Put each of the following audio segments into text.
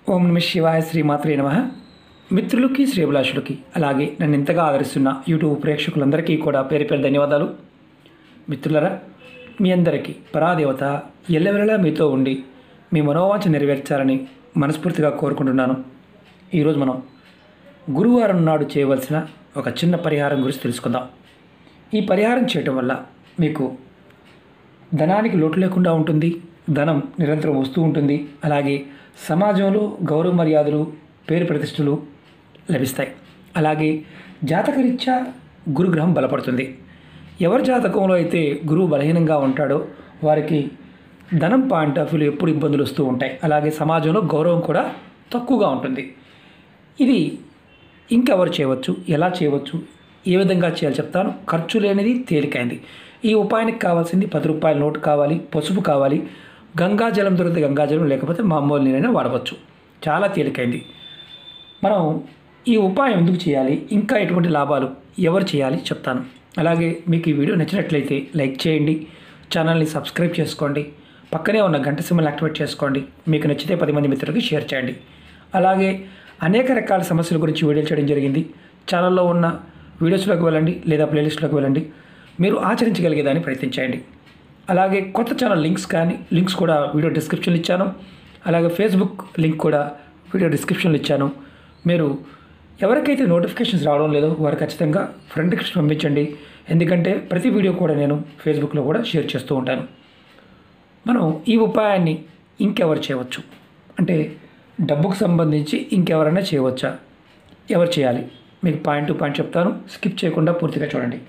ఓం నమ శివాయ శ్రీమాత్రే నమ మిత్రులకి శ్రేభిలాషులకి అలాగే నన్ను ఇంతగా ఆదరిస్తున్న యూట్యూబ్ ప్రేక్షకులందరికీ కూడా పేరు పేరు ధన్యవాదాలు మిత్రులరా మీ అందరికీ పరాదేవత ఎల్లవెల్లలా మీతో ఉండి మీ మనోవాంఛ నెరవేర్చాలని మనస్ఫూర్తిగా కోరుకుంటున్నాను ఈరోజు మనం గురువారం నాడు చేయవలసిన ఒక చిన్న పరిహారం గురించి తెలుసుకుందాం ఈ పరిహారం చేయటం వల్ల మీకు ధనానికి లోటు లేకుండా ఉంటుంది ధనం నిరంతరం వస్తూ ఉంటుంది అలాగే సమాజంలో గౌరవ మర్యాదలు పేరు ప్రతిష్టలు లభిస్తాయి అలాగే జాతకరీత్యా గురుగ్రహం బలపడుతుంది ఎవరి జాతకంలో అయితే గురువు బలహీనంగా ఉంటాడో వారికి ధనం పాయింట్ ఆఫ్ వ్యూలో ఎప్పుడు ఇబ్బందులు వస్తూ ఉంటాయి అలాగే సమాజంలో గౌరవం కూడా తక్కువగా ఉంటుంది ఇది ఇంకెవరు చేయవచ్చు ఎలా చేయవచ్చు ఏ విధంగా చేయాలి చెప్తాను ఖర్చు లేనిది తేలికైంది ఈ ఉపాయానికి కావాల్సింది పది రూపాయల నోటు కావాలి పసుపు కావాలి గంగాజలం దొరికితే గంగాజలం లేకపోతే మామూలు నీరైనా వాడవచ్చు చాలా తేలికైంది మనం ఈ ఉపాయం ఎందుకు చేయాలి ఇంకా ఎటువంటి లాభాలు ఎవరు చేయాలి చెప్తాను అలాగే మీకు ఈ వీడియో నచ్చినట్లయితే లైక్ చేయండి ఛానల్ని సబ్స్క్రైబ్ చేసుకోండి పక్కనే ఉన్న గంట సింబల్ యాక్టివేట్ చేసుకోండి మీకు నచ్చితే పది మంది మిత్రులకి షేర్ చేయండి అలాగే అనేక రకాల సమస్యల గురించి వీడియోలు చేయడం జరిగింది ఛానల్లో ఉన్న వీడియోస్లోకి వెళ్ళండి లేదా ప్లేలిస్ట్లోకి వెళ్ళండి మీరు ఆచరించగలిగేదాన్ని ప్రయత్నించండి అలాగే కొత్త ఛానల్ లింక్స్ కానీ లింక్స్ కూడా వీడియో డిస్క్రిప్షన్లో ఇచ్చాను అలాగే ఫేస్బుక్ లింక్ కూడా వీడియో డిస్క్రిప్షన్లో ఇచ్చాను మీరు ఎవరికైతే నోటిఫికేషన్స్ రావడం లేదో వారు ఖచ్చితంగా ఫ్రెండ్ రిక్వెస్ట్ పంపించండి ఎందుకంటే ప్రతి వీడియో కూడా నేను ఫేస్బుక్లో కూడా షేర్ చేస్తూ ఉంటాను మనం ఈ ఉపాయాన్ని ఇంకెవరు చేయవచ్చు అంటే డబ్బుకు సంబంధించి ఇంకెవరైనా చేయవచ్చా ఎవరు చేయాలి మీకు పాయింట్ టు పాయింట్ చెప్తాను స్కిప్ చేయకుండా పూర్తిగా చూడండి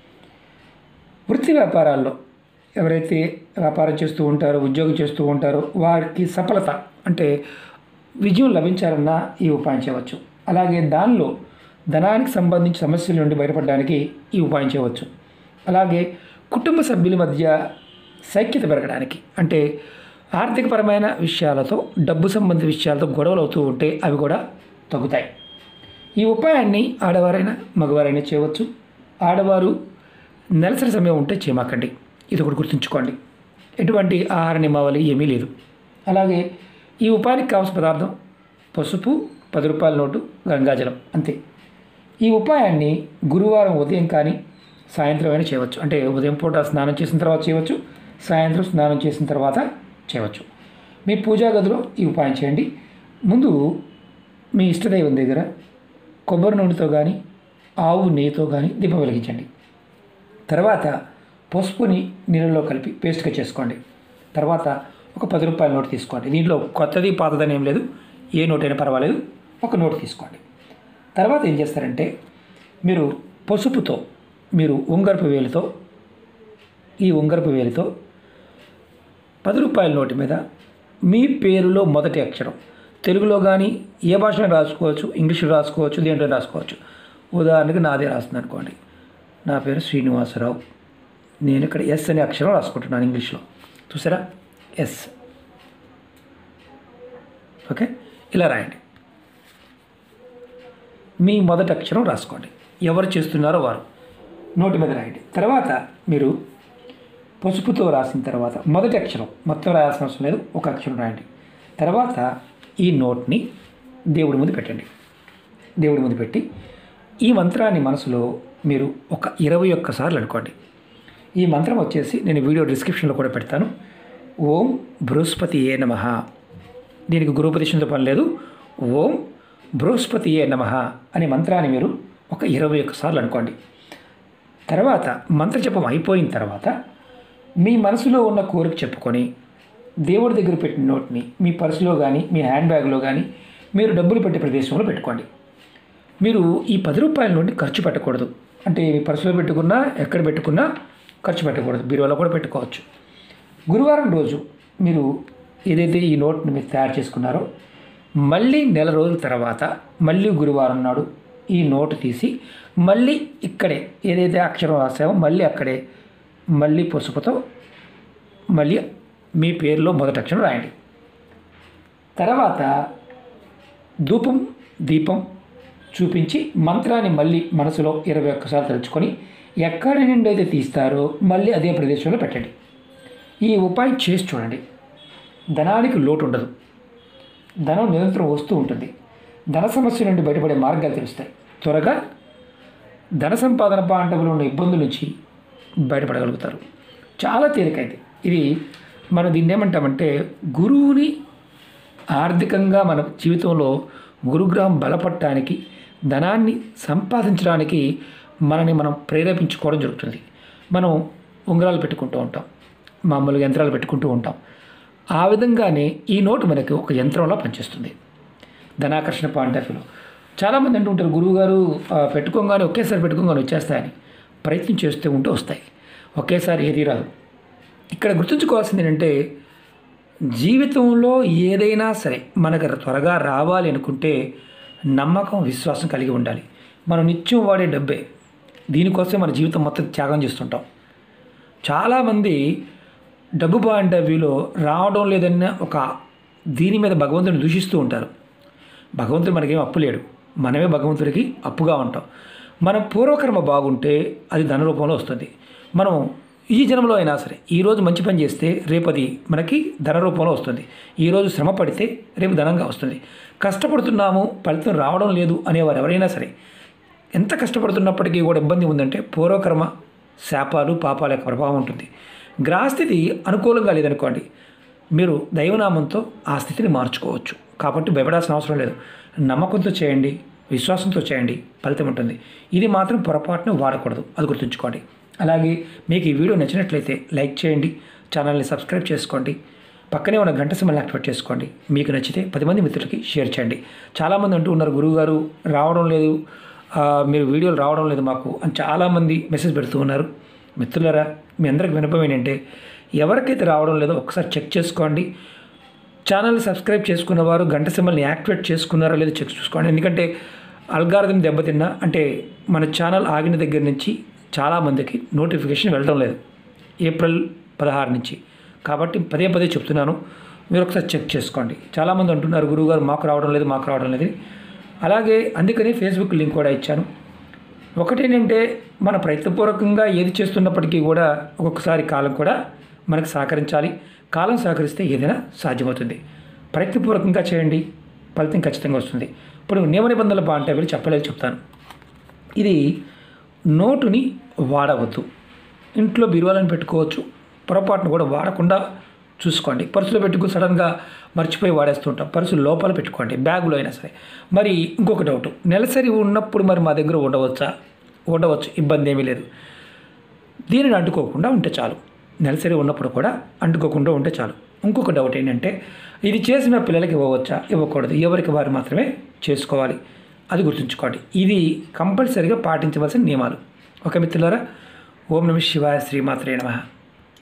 వృత్తి వ్యాపారాల్లో ఎవరైతే వ్యాపారం చేస్తూ ఉంటారో ఉద్యోగం చేస్తూ ఉంటారో వారికి సఫలత అంటే విజయం లభించాలన్నా ఈ ఉపాయం చేయవచ్చు అలాగే దానిలో ధనానికి సంబంధించి సమస్యల నుండి బయటపడడానికి ఈ ఉపాయం చేయవచ్చు అలాగే కుటుంబ సభ్యుల మధ్య సైక్యత పెరగడానికి అంటే ఆర్థికపరమైన విషయాలతో డబ్బు సంబంధిత విషయాలతో గొడవలు అవుతూ ఉంటే అవి కూడా తగ్గుతాయి ఈ ఉపాయాన్ని ఆడవారైనా మగవారైనా చేయవచ్చు ఆడవారు నెలసరి సమయం ఉంటే చేయమాకండి ఇది ఒకటి గుర్తుంచుకోండి ఎటువంటి ఆహార నియమావళి ఏమీ లేదు అలాగే ఈ ఉపాయానికి కావాల్సిన పదార్థం పసుపు పది రూపాయల నోటు గంగాజలం అంతే ఈ ఉపాయాన్ని గురువారం ఉదయం కానీ సాయంత్రం అయినా చేయవచ్చు అంటే ఉదయం పూట స్నానం చేసిన తర్వాత చేయవచ్చు సాయంత్రం స్నానం చేసిన తర్వాత చేయవచ్చు మీ పూజా గదిలో ఈ ఉపాయం చేయండి ముందు మీ ఇష్టదైవం దగ్గర కొబ్బరి నూనెతో కానీ ఆవు నెయ్యితో కానీ దీపం వెలిగించండి తర్వాత పసుపుని నీళ్ళలో కలిపి పేస్ట్గా చేసుకోండి తర్వాత ఒక పది రూపాయల నోటు తీసుకోండి దీంట్లో కొత్తది పాతదని ఏం లేదు ఏ నోట్ అయినా పర్వాలేదు ఒక నోటు తీసుకోండి తర్వాత ఏం చేస్తారంటే మీరు పసుపుతో మీరు ఉంగరపు వేలుతో ఈ ఉంగరపు వేలుతో పది రూపాయల నోటు మీద మీ పేరులో మొదటి అక్షరం తెలుగులో కానీ ఏ భాషలో రాసుకోవచ్చు ఇంగ్లీష్లో రాసుకోవచ్చు దేంట్లో రాసుకోవచ్చు ఉదాహరణకి నాదే రాస్తుంది అనుకోండి నా పేరు శ్రీనివాసరావు నేను ఇక్కడ ఎస్ అనే అక్షరం రాసుకుంటున్నాను ఇంగ్లీష్లో చూసారా ఎస్ ఓకే ఇలా రాయండి మీ మొదటి అక్షరం రాసుకోండి ఎవరు చేస్తున్నారో వారు నోటి మీద రాయండి తర్వాత మీరు పసుపుతో రాసిన తర్వాత మొదటి అక్షరం మొత్తం రాయాల్సిన అవసరం లేదు ఒక అక్షరం రాయండి తర్వాత ఈ నోట్ని దేవుడి ముందు పెట్టండి దేవుడి ముందు పెట్టి ఈ మంత్రాన్ని మనసులో మీరు ఒక ఇరవై ఒక్కసార్లు అనుకోండి ఈ మంత్రం వచ్చేసి నేను వీడియో డిస్క్రిప్షన్లో కూడా పెడతాను ఓం బృహస్పతి ఏ నమ దీనికి గురుపదేశంతో పని లేదు ఓం బృహస్పతి ఏ నమ అనే మంత్రాన్ని మీరు ఒక ఇరవై ఒక్కసార్లు అనుకోండి తర్వాత మంత్రజపం అయిపోయిన తర్వాత మీ మనసులో ఉన్న కోరిక చెప్పుకొని దేవుడి దగ్గర పెట్టిన నోట్ని మీ పర్సులో కానీ మీ హ్యాండ్ బ్యాగ్లో కానీ మీరు డబ్బులు పెట్టే ప్రదేశంలో పెట్టుకోండి మీరు ఈ పది రూపాయల నుండి ఖర్చు పెట్టకూడదు అంటే మీ పర్సులో పెట్టుకున్నా ఎక్కడ పెట్టుకున్నా ఖర్చు పెట్టకూడదు బీరువాలో కూడా పెట్టుకోవచ్చు గురువారం రోజు మీరు ఏదైతే ఈ నోట్ని మీరు తయారు చేసుకున్నారో మళ్ళీ నెల రోజుల తర్వాత మళ్ళీ గురువారం నాడు ఈ నోటు తీసి మళ్ళీ ఇక్కడే ఏదైతే అక్షరం రాసామో మళ్ళీ అక్కడే మళ్ళీ పసుపుతో మళ్ళీ మీ పేరులో మొదటి అక్షరం రాయండి తర్వాత ధూపం దీపం చూపించి మంత్రాన్ని మళ్ళీ మనసులో ఇరవై ఒక్కసార్లు తలుచుకొని ఎక్కడి నుండి అయితే తీస్తారో మళ్ళీ అదే ప్రదేశంలో పెట్టండి ఈ ఉపాయం చేసి చూడండి ధనానికి లోటు ఉండదు ధనం నిరంతరం వస్తూ ఉంటుంది ధన సమస్య నుండి బయటపడే మార్గాలు తెలుస్తాయి త్వరగా ధన సంపాదన పాండవులు ఉన్న ఇబ్బందుల నుంచి బయటపడగలుగుతారు చాలా తేలికైంది ఇది మనం దీన్ని ఏమంటామంటే గురువుని ఆర్థికంగా మన జీవితంలో గురుగ్రహం బలపడటానికి ధనాన్ని సంపాదించడానికి మనని మనం ప్రేరేపించుకోవడం జరుగుతుంది మనం ఉంగరాలు పెట్టుకుంటూ ఉంటాం మామూలుగా యంత్రాలు పెట్టుకుంటూ ఉంటాం ఆ విధంగానే ఈ నోటు మనకి ఒక యంత్రంలా పనిచేస్తుంది ధనాకర్షణ పాయింట్ ఆఫ్ వ్యూలో చాలామంది అంటూ ఉంటారు గురువుగారు ఆ, పెట్టుకోగానే ఒకేసారి పెట్టుకోగానే వచ్చేస్తాయని ప్రయత్నం చేస్తూ ఉంటే వస్తాయి ఒకేసారి ఏది రాదు ఇక్కడ గుర్తుంచుకోవాల్సింది ఏంటంటే జీవితంలో ఏదైనా సరే మనకు త్వరగా రావాలి అనుకుంటే నమ్మకం విశ్వాసం కలిగి ఉండాలి మనం నిత్యం వాడే డబ్బే దీనికోసం మన జీవితం మొత్తం త్యాగం చేస్తుంటాం చాలామంది డబ్బు పాయింట్ ఆఫ్ వ్యూలో రావడం లేదన్న ఒక దీని మీద భగవంతుని దూషిస్తూ ఉంటారు భగవంతుడు మనకేం అప్పు లేడు మనమే భగవంతుడికి అప్పుగా ఉంటాం మన పూర్వకర్మ బాగుంటే అది ధన రూపంలో వస్తుంది మనం ఈ జన్మలో అయినా సరే ఈరోజు మంచి పని చేస్తే రేపు అది మనకి ధన రూపంలో వస్తుంది ఈరోజు శ్రమ పడితే రేపు ధనంగా వస్తుంది కష్టపడుతున్నాము ఫలితం రావడం లేదు అనేవారు ఎవరైనా సరే ఎంత కష్టపడుతున్నప్పటికీ కూడా ఇబ్బంది ఉందంటే పూర్వకర్మ శాపాలు పాపాల యొక్క ప్రభావం ఉంటుంది గ్రహస్థితి అనుకూలంగా లేదనుకోండి మీరు దైవనామంతో ఆ స్థితిని మార్చుకోవచ్చు కాబట్టి భయపడాల్సిన అవసరం లేదు నమ్మకంతో చేయండి విశ్వాసంతో చేయండి ఫలితం ఉంటుంది ఇది మాత్రం పొరపాటున వాడకూడదు అది గుర్తుంచుకోండి అలాగే మీకు ఈ వీడియో నచ్చినట్లయితే లైక్ చేయండి ఛానల్ని సబ్స్క్రైబ్ చేసుకోండి పక్కనే ఉన్న గంట సింబల్ యాక్టివేట్ చేసుకోండి మీకు నచ్చితే పది మంది మిత్రులకి షేర్ చేయండి చాలామంది అంటూ ఉన్నారు గురువుగారు రావడం లేదు ఆ, మీరు వీడియోలు రావడం లేదు మాకు అని చాలామంది మెసేజ్ పెడుతూ ఉన్నారు మిత్రులరా మీ అందరికి వినపం ఏంటంటే ఎవరికైతే రావడం లేదో ఒకసారి చెక్ చేసుకోండి ఛానల్ సబ్స్క్రైబ్ చేసుకున్న వారు గంట సింబల్ని యాక్టివేట్ చేసుకున్నారా లేదో చెక్ చూసుకోండి ఎందుకంటే అల్గారిథం దెబ్బతిన్నా అంటే మన ఛానల్ ఆగిన దగ్గర నుంచి చాలామందికి నోటిఫికేషన్ వెళ్ళడం లేదు ఏప్రిల్ పదహారు నుంచి కాబట్టి పదే పదే చెప్తున్నాను మీరు ఒకసారి చెక్ చేసుకోండి చాలామంది అంటున్నారు గురువుగారు మాకు రావడం లేదు మాకు రావడం లేదు అలాగే అందుకని ఫేస్బుక్ లింక్ కూడా ఇచ్చాను ఒకటేంటంటే మన ప్రయత్నపూర్వకంగా ఏది చేస్తున్నప్పటికీ కూడా ఒక్కొక్కసారి కాలం కూడా మనకు సహకరించాలి కాలం సహకరిస్తే ఏదైనా సాధ్యమవుతుంది ప్రయత్నపూర్వకంగా చేయండి ఫలితం ఖచ్చితంగా వస్తుంది ఇప్పుడు నియమ నిబంధనల బాగుంటే వెళ్ళి చెప్పలేదు చెప్తాను ఇది నోటుని వాడవద్దు ఇంట్లో బీరువాలను పెట్టుకోవచ్చు పొరపాటును కూడా వాడకుండా చూసుకోండి పర్సులో పెట్టుకుని సడన్గా మర్చిపోయి వాడేస్తుంటాం పర్సు లోపల పెట్టుకోండి బ్యాగులో అయినా సరే మరి ఇంకొక డౌట్ నెలసరి ఉన్నప్పుడు మరి మా దగ్గర ఉండవచ్చా ఉండవచ్చు ఇబ్బంది ఏమీ లేదు దీనిని అంటుకోకుండా ఉంటే చాలు నెలసరి ఉన్నప్పుడు కూడా అంటుకోకుండా ఉంటే చాలు ఇంకొక డౌట్ ఏంటంటే ఇది చేసిన పిల్లలకి ఇవ్వవచ్చా ఇవ్వకూడదు ఎవరికి వారు మాత్రమే చేసుకోవాలి అది గుర్తుంచుకోండి ఇది కంపల్సరీగా పాటించవలసిన నియమాలు ఓకే మిత్రులారా ఓం నమ శివాయ శ్రీమాత్రే నమః